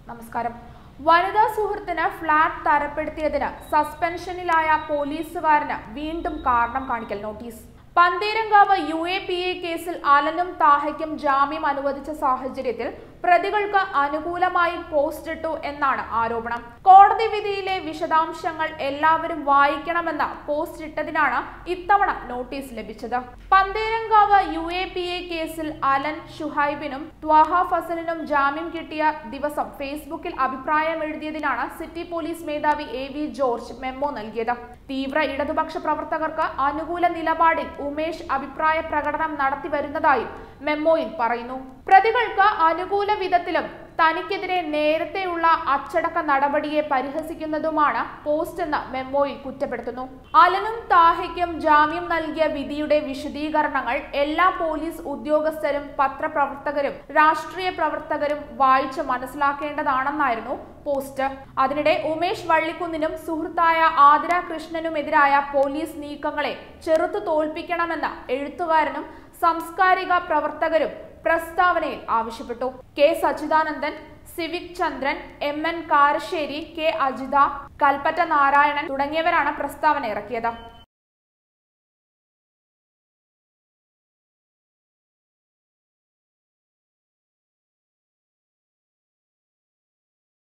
നമസ്കാരം വനിതാ സുഹൃത്തിന് ഫ്ളാറ്റ് തരപ്പെടുത്തിയതിന് സസ്പെൻഷനിലായ പോലീസുകാരന് വീണ്ടും കാരണം കാണിക്കൽ notice Pantheerankavu U A P A കേസിൽ അലനും താഹയ്ക്കും ജാമ്യം അനുവദിച്ച സാഹചര്യത്തിൽ പ്രതികൾക്ക് അനുകൂലമായി പോസ്റ്റ് ഇട്ടു എന്നാണ് ആരോപണം കോടതി വിധിയിലെ വിശദാംശങ്ങൾ എല്ലാവരും വായിക്കണമെന്ന് പോസ്റ്റ് ഇട്ടതിനാണ് ഇത്തവണ നോട്ടീസ് ലഭിച്ചത് Pantheerankavu U A P A കേസിൽ അലൻ ഷുഹൈബിനും ത്വാഹ ഫസലിനും ജാമ്യം കിട്ടിയ ദിവസം ഫേസ്ബുക്കിൽ അഭിപ്രായം എഴുതിയതിനാണ് സിറ്റി പോലീസ് മേധാവി എ വി ജോർജ് മെമ്മോ നൽകിയത് തീവ്ര ഇടതുപക്ഷ പ്രവർത്തകർക്ക് അനുകൂല നിലപാടിൽ ഉമേഷ് അഭിപ്രായ പ്രകടനം നടത്തി വരുന്നതായും മെമ്മോയിൽ പറയുന്നു പ്രതികൾക്ക് അനുകൂല വിധത്തിലും തനിക്കെതിരെ നേരത്തെയുള്ള അച്ചടക്ക നടപടിയെ പരിഹസിക്കുന്നതുമാണ് പോസ്റ്റ് എന്ന് മെമ്മോയിൽ കുറ്റപ്പെടുത്തുന്നു അലനും താഹയ്ക്കും ജാമ്യം നൽകിയ വിധിയുടെ വിശദീകരണങ്ങൾ എല്ലാ പോലീസ് ഉദ്യോഗസ്ഥരും പത്രപ്രവർത്തകരും രാഷ്ട്രീയ പ്രവർത്തകരും വായിച്ച് മനസ്സിലാക്കേണ്ടതാണെന്നായിരുന്നു പോസ്റ്റ് അതിനിടെ ഉമേഷ് വള്ളിക്കുന്നിനും സുഹൃത്തായ ആതിര കൃഷ്ണനുമെതിരായ പോലീസ് നീക്കങ്ങളെ ചെറുത്തു തോൽപ്പിക്കണമെന്ന എഴുത്തുകാരനും സാംസ്കാരിക പ്രവർത്തകരും പ്രസ്താവനയിൽ ആവശ്യപ്പെട്ടു K Satchidanandan Civic Chandran M N Karassery K Ajitha Kalpetta Narayanan തുടങ്ങിയവരാണ് പ്രസ്താവന ഇറക്കിയത്